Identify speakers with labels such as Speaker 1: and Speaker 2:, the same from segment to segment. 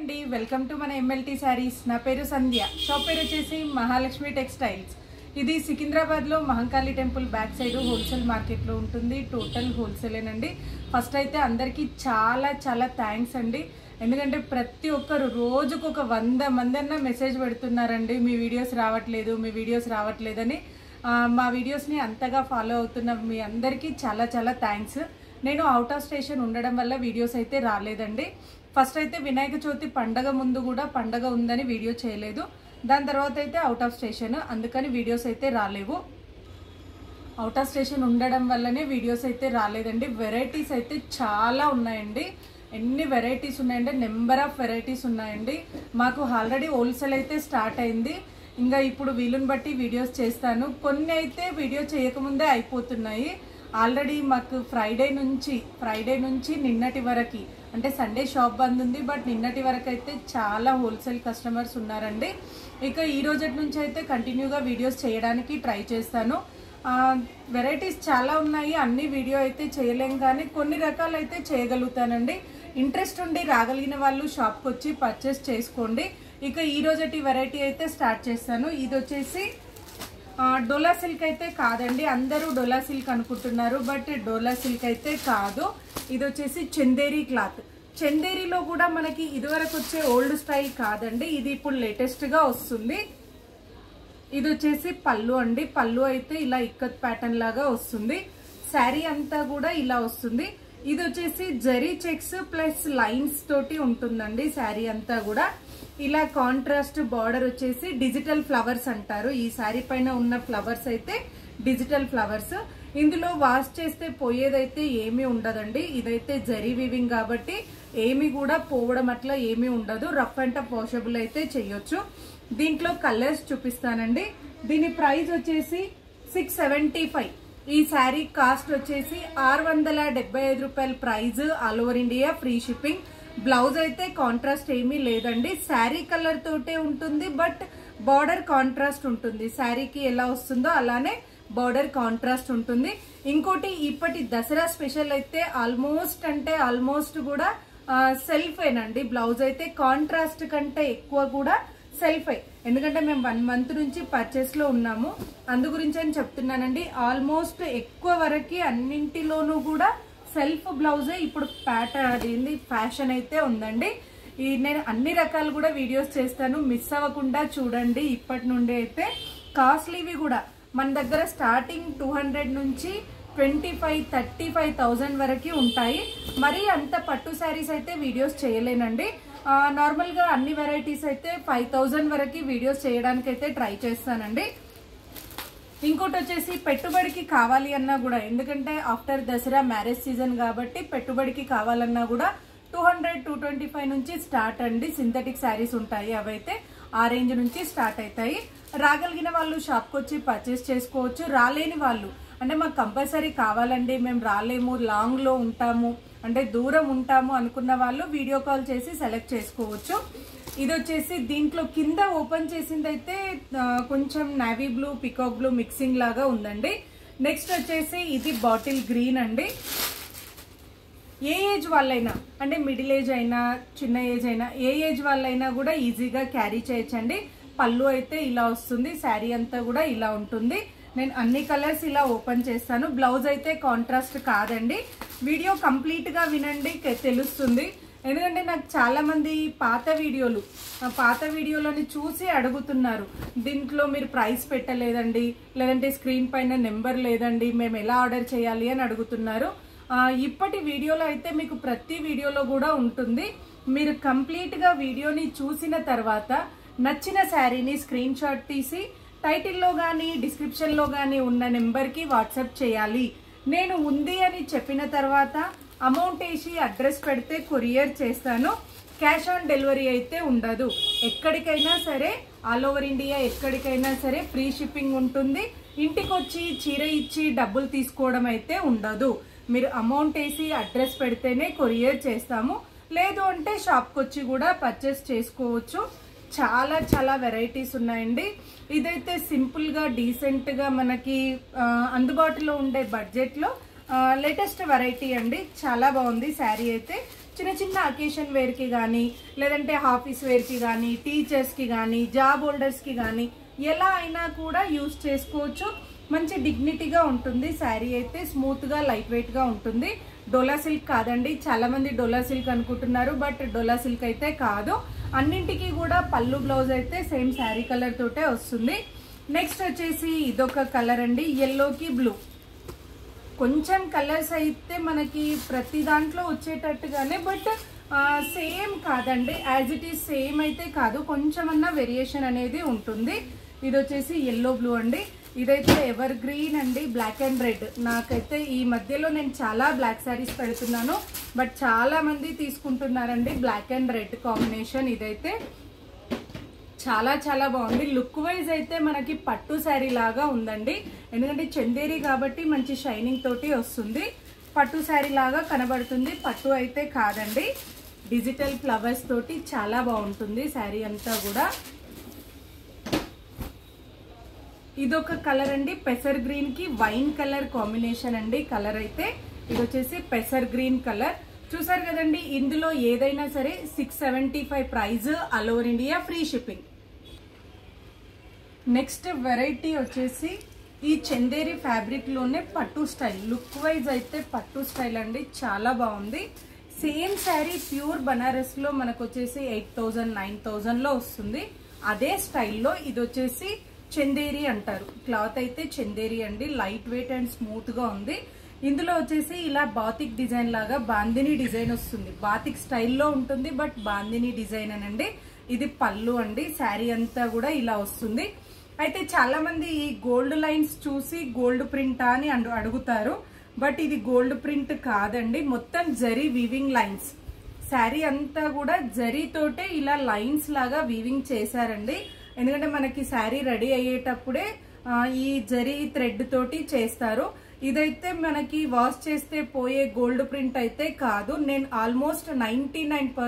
Speaker 1: అండి welcome to మన MLT saris నా పేరు సంధ్య షాప్ పేరు వచ్చేసి మహాలక్ష్మి టెక్స్టైల్స్ ఇది సికింద్రాబాద్లో Mahankali temple back side wholesale మార్కెట్లో ఉంటుంది టోటల్ హోల్సేలేనండి ఫస్ట్ అయితే అందరికీ చాలా చాలా థ్యాంక్స్ అండి ఎందుకంటే ప్రతి ఒక్కరు రోజుకు ఒక వంద మంది అన్న మెసేజ్ పెడుతున్నారండి మీ వీడియోస్ రావట్లేదు మీ వీడియోస్ రావట్లేదని ఆ, మా వీడియోస్ని అంతగా ఫాలో అవుతున్న మీ అందరికీ చాలా చాలా థ్యాంక్స్ నేను అవుట్ ఆఫ్ స్టేషన్ ఉండడం వల్ల వీడియోస్ అయితే రాలేదండి ఫస్ట్ అయితే వినాయక చవితి పండగ ముందు కూడా పండగ ఉందని వీడియో చేయలేదు దాని తర్వాత అయితే అవుట్ ఆఫ్ స్టేషన్ అందుకని వీడియోస్ అయితే రాలేవు అవుట్ ఆఫ్ స్టేషన్ ఉండడం వల్లనే వీడియోస్ అయితే రాలేదండి వెరైటీస్ అయితే చాలా ఉన్నాయండి ఎన్ని వెరైటీస్ ఉన్నాయండి నెంబర్ ఆఫ్ వెరైటీస్ ఉన్నాయండి మాకు ఆల్రెడీ హోల్సేల్ అయితే స్టార్ట్ అయింది ఇంకా ఇప్పుడు వీలుని బట్టి వీడియోస్ చేస్తాను కొన్ని అయితే వీడియో చేయకముందే అయిపోతున్నాయి ఆల్రెడీ మాకు ఫ్రైడే నుంచి ఫ్రైడే నుంచి నిన్నటి వరకు అంటే సండే షాప్ బంద్ ఉంది బట్ నిన్నటి వరకు అయితే చాలా హోల్సేల్ కస్టమర్స్ ఉన్నారండి ఇక ఈ రోజటి నుంచి అయితే కంటిన్యూగా వీడియోస్ చేయడానికి ట్రై చేస్తాను వెరైటీస్ చాలా ఉన్నాయి అన్ని వీడియో అయితే చేయలేం కానీ కొన్ని రకాలు అయితే చేయగలుగుతానండి ఇంట్రెస్ట్ ఉండి రాగలిగిన వాళ్ళు షాప్కి వచ్చి పర్చేస్ చేసుకోండి ఇక ఈ రోజటి వెరైటీ అయితే స్టార్ట్ చేస్తాను ఇది వచ్చేసి ఆ, డోలా సిల్క్ అయితే కాదండి అందరూ డోలా సిల్క్ అనుకుంటున్నారు బట్ డోలా సిల్క్ అయితే కాదు ఇది వచ్చేసి చందేరి క్లాత్ చందేరిలో కూడా మనకి ఇదివరకు వచ్చే ఓల్డ్ స్టైల్ కాదండి ఇది ఇప్పుడు లేటెస్ట్ గా వస్తుంది ఇది వచ్చేసి పళ్ళు అండి పళ్ళు అయితే ఇలా ఇక్కత్ ప్యాటర్న్ లాగా వస్తుంది శారీ అంతా కూడా ఇలా వస్తుంది ఇది వచ్చేసి జరీ చెక్స్ ప్లస్ లైన్స్ తోటి ఉంటుందండి శారీ అంతా కూడా ఇలా కాంట్రాస్ట్ బార్డర్ వచ్చేసి డిజిటల్ ఫ్లవర్స్ అంటారు ఈ శారీ పైన ఉన్న ఫ్లవర్స్ అయితే డిజిటల్ ఫ్లవర్స్ ఇందులో వాష్ చేస్తే పోయేదైతే ఏమీ ఉండదండి ఇదైతే జరీ వివింగ్ కాబట్టి ఏమీ కూడా పోవడం అట్లా ఏమీ ఉండదు రఫ్ అండ్ టఫ్ వాషబుల్ అయితే చేయొచ్చు దీంట్లో కలర్స్ చూపిస్తానండి దీని ప్రైస్ వచ్చేసి సిక్స్ సెవెంటీ ఫైవ్ ఈ శారీ కాస్ట్ వచ్చేసి ఆరు వందల డెబ్బై ఐదు రూపాయల price all over India free shipping blouse అయితే కాంట్రాస్ట్ ఏమీ లేదండి శారీ కలర్ తోటే ఉంటుంది బట్ బార్డర్ కాంట్రాస్ట్ ఉంటుంది శారీకి ఎలా వస్తుందో అలానే బార్డర్ కాంట్రాస్ట్ ఉంటుంది ఇంకోటి ఇప్పటి దసరా స్పెషల్ అయితే ఆల్మోస్ట్ అంటే ఆల్మోస్ట్ కూడా సెల్ఫేనండి బ్లౌజ్ అయితే కాంట్రాస్ట్ కంటే ఎక్కువ కూడా సెల్ఫే ఎందుకంటే మేము వన్ మంత్ నుంచి పర్చేస్ లో ఉన్నాము అందు గురించి అని చెప్తున్నానండి ఆల్మోస్ట్ ఎక్కువ వరకు అన్నింటిలోనూ కూడా సెల్ఫ్ బ్లౌజే ఇప్పుడు ప్యాటర్న్ అదేంది ఫ్యాషన్ అయితే ఉందండి ఈ నేను అన్ని రకాలు కూడా వీడియోస్ చేస్తాను మిస్ అవ్వకుండా చూడండి ఇప్పటి నుండి అయితే కాస్ట్లీవి కూడా మన దగ్గర స్టార్టింగ్ టూ హండ్రెడ్ నుంచి twenty five thirty five thousand వరకు ఉంటాయి మరీ అంత పట్టు శారీస్ అయితే వీడియోస్ చేయలేనండి ఆ, నార్మల్గా అన్ని వెరైటీస్ అయితే ఫైవ్ థౌజండ్ వరకు వీడియోస్ చేయడానికి అయితే ట్రై చేస్తానండి ఇంకోటి వచ్చేసి పెట్టుబడికి కావాలి అన్నా కూడా ఎందుకంటే ఆఫ్టర్ దసరా మ్యారేజ్ సీజన్ కాబట్టి పెట్టుబడికి కావాలన్నా కూడా two hundred two twenty five నుంచి స్టార్ట్ అండి సింథటిక్ శారీస్ ఉంటాయి అవైతే ఆ రేంజ్ నుంచి స్టార్ట్ అవుతాయి రాగలిగిన వాళ్ళు షాప్కి వచ్చి పర్చేస్ చేసుకోవచ్చు రాలేని వాళ్ళు అంటే మాకు కంపల్సరీ కావాలండి మేము రాలేము లాంగ్లో ఉంటాము అంటే దూరం ఉంటాము అనుకున్న వాళ్ళు వీడియో కాల్ చేసి సెలెక్ట్ చేసుకోవచ్చు ఇది వచ్చేసి దీంట్లో కింద ఓపెన్ చేసింది అయితే ఆ, కొంచెం navy blue peacock blue mixing లాగా ఉందండి నెక్స్ట్ వచ్చేసి ఇది బాటిల్ గ్రీన్ అండి ఏ ఏజ్ వాళ్ళైనా అంటే మిడిల్ ఏజ్ అయినా చిన్న ఏజ్ అయినా ఏ ఏజ్ వాళ్ళైనా కూడా ఈజీగా క్యారీ చేయొచ్చండి పళ్ళు అయితే ఇలా వస్తుంది శారీ అంతా కూడా ఇలా ఉంటుంది నేను అన్ని కలర్స్ ఇలా ఓపెన్ చేస్తాను బ్లౌజ్ అయితే కాంట్రాస్ట్ కాదండి వీడియో కంప్లీట్ గా వినండి కె- తెలుస్తుంది ఎందుకంటే నాకు చాలా మంది పాత వీడియోలు ఆ పాత వీడియోలని చూసి అడుగుతున్నారు దీంట్లో మీరు ప్రైస్ పెట్టలేదండి లేదంటే స్క్రీన్ పైన నెంబర్ లేదండి మేము ఎలా ఆర్డర్ చేయాలి అని అడుగుతున్నారు ఆ, ఇప్పటి వీడియోలో అయితే మీకు ప్రతి వీడియోలో కూడా ఉంటుంది మీరు కంప్లీట్ గా వీడియోని చూసిన తర్వాత నచ్చిన శారీని స్క్రీన్ షాట్ తీసి టైటిల్లో కానీ డిస్క్రిప్షన్లో కానీ ఉన్న నెంబర్కి వాట్సాప్ చేయాలి నేను ఉంది అని చెప్పిన తర్వాత అమౌంట్ వేసి అడ్రస్ పెడితే కొరియర్ చేస్తాను క్యాష్ ఆన్ డెలివరీ అయితే ఉండదు ఎక్కడికైనా సరే ఆల్ ఓవర్ ఇండియా ఎక్కడికైనా సరే ఫ్రీ షిప్పింగ్ ఉంటుంది ఇంటికి వచ్చి చీర ఇచ్చి డబ్బులు తీసుకోవడం అయితే ఉండదు మీరు అమౌంట్ వేసి అడ్రస్ పెడితేనే కొరియర్ చేస్తాము లేదు అంటే షాప్కి వచ్చి కూడా పర్చేస్ చేసుకోవచ్చు చాలా చాలా వెరైటీస్ ఉన్నాయండి ఇదైతే సింపుల్గా డీసెంట్గా మనకి ఆ, అందుబాటులో ఉండే బడ్జెట్లో లేటెస్ట్ వెరైటీ అండి చాలా బాగుంది శారీ అయితే చిన్న చిన్న అకేషన్ వేర్కి కానీ లేదంటే ఆఫీస్ వేర్కి కానీ టీచర్స్కి కానీ జాబ్ హోల్డర్స్కి కానీ ఎలా అయినా కూడా యూస్ చేసుకోవచ్చు మంచి డిగ్నిటీగా ఉంటుంది శారీ అయితే స్మూత్గా లైట్ వెయిట్గా ఉంటుంది డోలా సిల్క్ కాదండి చాలా మంది డోలా సిల్క్ అనుకుంటున్నారు బట్ డోలా సిల్క్ అయితే కాదు అన్నింటికి కూడా పళ్ళు బ్లౌజ్ అయితే సేమ్ శారీ కలర్ తోటే వస్తుంది నెక్స్ట్ వచ్చేసి ఇదొక కలర్ అండి ఎల్లోకి బ్లూ కొంచెం కలర్స్ అయితే మనకి ప్రతి దాంట్లో వచ్చేటట్టుగానే బట్ సేమ్ కాదండి యాజ్ ఇట్ ఈస్ సేమ్ అయితే కాదు కొంచెమన్నా వేరియేషన్ అనేది ఉంటుంది ఇది వచ్చేసి ఎల్లో బ్లూ అండి ఇదైతే ఎవర్ గ్రీన్ అండి బ్లాక్ అండ్ రెడ్ నాకైతే ఈ మధ్యలో నేను చాలా బ్లాక్ శారీస్ పెడుతున్నాను బట్ చాలా మంది తీసుకుంటున్నారండి బ్లాక్ అండ్ రెడ్ కాంబినేషన్ ఇదైతే చాలా చాలా బాగుంది లుక్ వైజ్ అయితే మనకి పట్టు శారీ లాగా ఉందండి ఎందుకంటే చందేరి కాబట్టి మంచి షైనింగ్ తోటి వస్తుంది పట్టు శారీ లాగా కనబడుతుంది పట్టు అయితే కాదండి డిజిటల్ ఫ్లవర్స్ తోటి చాలా బాగుంటుంది శారీ అంతా కూడా ఇదొక కలర్ అండి పెసర్ గ్రీన్ కి వైన్ కలర్ కాంబినేషన్ అండి కలర్ అయితే ఇది వచ్చేసి పెసర్ గ్రీన్ కలర్ చూసారు కదండి ఇందులో ఏదైనా సరే six seventy five price all over India free shipping next variety వచ్చేసి ఈ చందేరి ఫ్యాబ్రిక్ లోనే పట్టు స్టైల్ లుక్ వైజ్ అయితే పట్టు స్టైల్ అండి చాలా బాగుంది సేమ్ శారీ ప్యూర్ బనారస్ లో మనకు వచ్చేసి ఎయిట్ థౌజండ్ నైన్ థౌజండ్ లో వస్తుంది అదే స్టైల్లో ఇది వచ్చేసి చందేరి అంటారు క్లాత్ అయితే చందేరి అండి లైట్ వెయిట్ అండ్ స్మూత్ గా ఉంది ఇందులో వచ్చేసి ఇలా బాతిక్ డిజైన్ లాగా బాందిని డిజైన్ వస్తుంది బాతిక్ స్టైల్లో ఉంటుంది బట్ బాందిని డిజైన్ అనండి ఇది పళ్ళు అండి శారీ అంతా కూడా ఇలా వస్తుంది అయితే చాలా మంది ఈ గోల్డ్ లైన్స్ చూసి గోల్డ్ ప్రింటా అని అడు- అడుగుతారు బట్ ఇది గోల్డ్ ప్రింట్ కాదండి మొత్తం జరీ వీవింగ్ లైన్స్ శారీ అంతా కూడా జరీతోటే ఇలా లైన్స్ లాగా వీవింగ్ చేశారండి ఎందుకంటే మనకి శారీ రెడీ అయ్యేటప్పుడే ఆ, ఈ జరీ థ్రెడ్ తోటి చేస్తారు ఇదైతే మనకి వాష్ చేస్తే పోయే గోల్డ్ ప్రింట్ అయితే కాదు నేను ఆల్మోస్ట్ నైన్టీ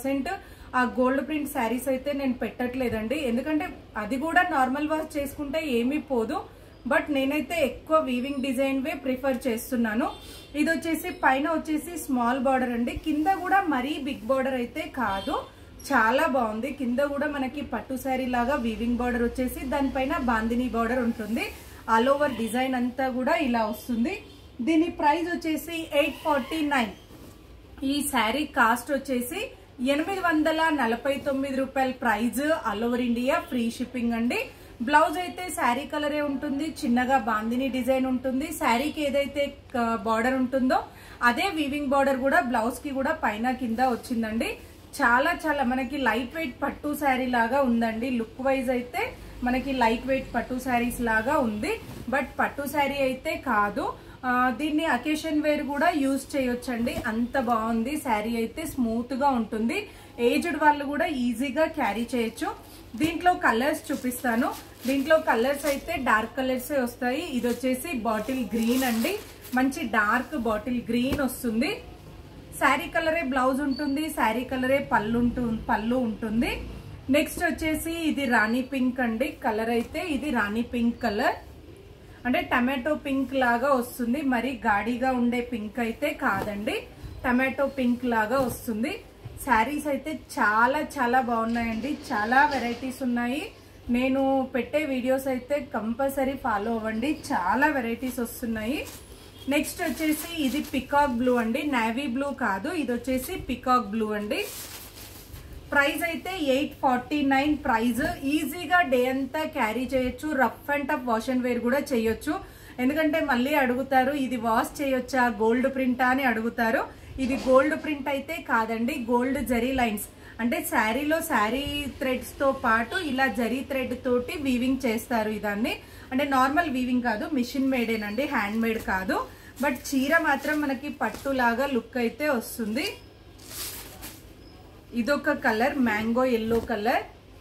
Speaker 1: ఆ గోల్డ్ ప్రింట్ శారీస్ అయితే నేను పెట్టట్లేదండి ఎందుకంటే అది కూడా నార్మల్ వాష్ చేసుకుంటే ఏమీ పోదు బట్ నేనైతే ఎక్కువ వీవింగ్ డిజైన్ వే ప్రిఫర్ చేస్తున్నాను ఇది వచ్చేసి పైన వచ్చేసి స్మాల్ బార్డర్ అండి కింద కూడా మరీ బిగ్ బార్డర్ అయితే కాదు చాలా బాగుంది కింద కూడా మనకి పట్టు శారీ లాగా వీవింగ్ బార్డర్ వచ్చేసి దానిపైన బాందిని బార్డర్ ఉంటుంది ఆల్ ఓవర్ డిజైన్ అంతా కూడా ఇలా వస్తుంది దీని ప్రైస్ వచ్చేసి ఎయిట్ ఫార్టీ నైన్ ఈ శారీ కాస్ట్ వచ్చేసి ఎనిమిది వందల నలభై తొమ్మిది రూపాయల price all over India free shipping అండి బ్లౌజ్ అయితే శారీ కలరే ఉంటుంది చిన్నగా బాందిని డిజైన్ ఉంటుంది శారీకి ఏదైతే బార్డర్ ఉంటుందో అదే వీవింగ్ బార్డర్ కూడా బ్లౌజ్ కి కూడా పైన కింద వచ్చిందండి చాలా చాలా మనకి లైట్ వెయిట్ పట్టు శారీ లాగా ఉందండి లుక్ వైజ్ అయితే మనకి లైట్ వెయిట్ పట్టు శారీస్ లాగా ఉంది బట్ పట్టు శారీ అయితే కాదు ఆ, దీన్ని అకేషన్ వేర్ కూడా యూజ్ చేయొచ్చండి అంత బాగుంది శారీ అయితే స్మూత్ గా ఉంటుంది ఏజ్డ్ వాళ్ళు కూడా ఈజీగా క్యారీ చేయొచ్చు దీంట్లో కలర్స్ చూపిస్తాను దీంట్లో కలర్స్ అయితే డార్క్ కలర్స్ వస్తాయి ఇది వచ్చేసి బాటిల్ గ్రీన్ అండి మంచి డార్క్ బాటిల్ గ్రీన్ వస్తుంది శారీ కలరే బ్లౌజ్ ఉంటుంది శారీ కలరే పళ్ళు ఉంటుంది పళ్ళు ఉంటుంది నెక్స్ట్ వచ్చేసి ఇది రాణి పింక్ అండి కలర్ అయితే ఇది రాణి పింక్ కలర్ అంటే టమాటో పింక్ లాగా వస్తుంది మరి గాడిగా ఉండే పింక్ అయితే కాదండి టమాటో పింక్ లాగా వస్తుంది శారీస్ అయితే చాలా చాలా బాగున్నాయండి చాలా వెరైటీస్ ఉన్నాయి నేను పెట్టే వీడియోస్ అయితే కంపల్సరీ ఫాలో అవ్వండి చాలా వెరైటీస్ వస్తున్నాయి నెక్స్ట్ వచ్చేసి ఇది పికాక్ బ్లూ అండి నావీ బ్లూ కాదు ఇది వచ్చేసి పికాక్ బ్లూ అండి ప్రైస్ అయితే ఎయిట్ ఫార్టీ నైన్ ప్రైస్ ఈజీగా డే అంతా క్యారీ చేయొచ్చు rough and tough wash and wear కూడా చేయొచ్చు ఎందుకంటే మళ్ళీ అడుగుతారు ఇది వాష్ చేయొచ్చా గోల్డ్ ప్రింటా అని అడుగుతారు ఇది గోల్డ్ ప్రింట్ అయితే కాదండి గోల్డ్ జరీ లైన్స్ అంటే శారీలో శారీ థ్రెడ్స్ తో పాటు ఇలా జరీ థ్రెడ్ తోటి వీవింగ్ చేస్తారు ఇదాన్ని అంటే నార్మల్ వీవింగ్ కాదు మిషన్ మేడేనండి హ్యాండ్ మేడ్ కాదు బట్ చీర మాత్రం మనకి పట్టులాగా లుక్ అయితే వస్తుంది ఇదొక colour mango yellow colour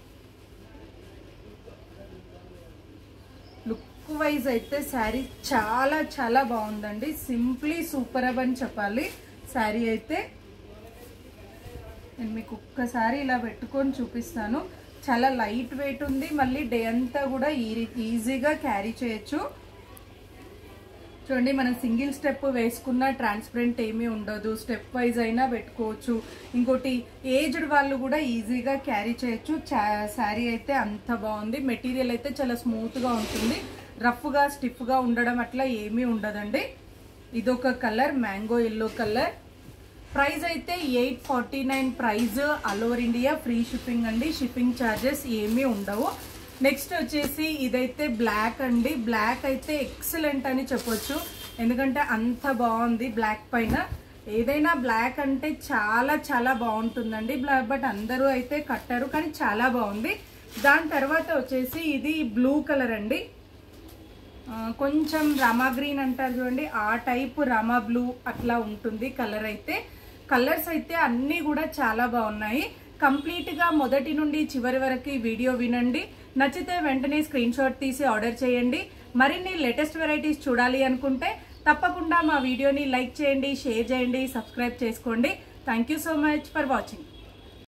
Speaker 1: look wise అయితే శారీ చాలా చాలా బాగుందండి సింప్లీ సూపర్ అబ్ అని చెప్పాలి శారీ అయితే నేను మీకు ఒక్కసారి ఇలా పెట్టుకొని చూపిస్తాను చాలా లైట్ వెయిట్ ఉంది మళ్ళీ డే అంతా కూడా ఈ- ఈజీగా క్యారీ చేయొచ్చు చూడండి మనం సింగిల్ స్టెప్ వేసుకున్న ట్రాన్స్పరెంట్ ఏమీ ఉండదు స్టెప్ వైజ్ అయినా పెట్టుకోవచ్చు ఇంకోటి ఏజ్డ్ వాళ్ళు కూడా ఈజీగా క్యారీ చేయొచ్చు శారీ అయితే అంత బాగుంది మెటీరియల్ అయితే చాలా స్మూత్గా ఉంటుంది రఫ్గా స్టిఫ్గా ఉండడం అట్లా ఏమీ ఉండదండి ఇదొక colour mango yellow colour price అయితే eight forty nine price all over India free shipping అండి షిప్పింగ్ ఛార్జెస్ ఏమీ ఉండవు నెక్స్ట్ వచ్చేసి ఇదైతే బ్లాక్ అండి బ్లాక్ అయితే ఎక్సలెంట్ అని చెప్పొచ్చు ఎందుకంటే అంత బాగుంది బ్లాక్ పైన ఏదైనా బ్లాక్ అంటే చాలా చాలా బాగుంటుందండి బ్లాక్ బట్ అందరూ అయితే కట్టారు కానీ చాలా బాగుంది దాని తర్వాత వచ్చేసి ఇది బ్లూ కలర్ అండి ఆ, కొంచెం రామా గ్రీన్ అంటారు చూడండి ఆ టైప్ రామా బ్లూ అట్లా ఉంటుంది కలర్ అయితే కలర్స్ అయితే అన్నీ కూడా చాలా బాగున్నాయి కంప్లీట్ గా మొదటి నుండి చివరి వరకు ఈ వీడియో వినండి నచ్చితే వెంటనే స్క్రీన్ షాట్ తీసి ఆర్డర్ చేయండి మరిన్ని లేటెస్ట్ వెరైటీస్ చూడాలి అనుకుంటే తప్పకుండా మా వీడియోని లైక్ చేయండి షేర్ చేయండి సబ్స్క్రైబ్ చేసుకోండి thank you so much for watching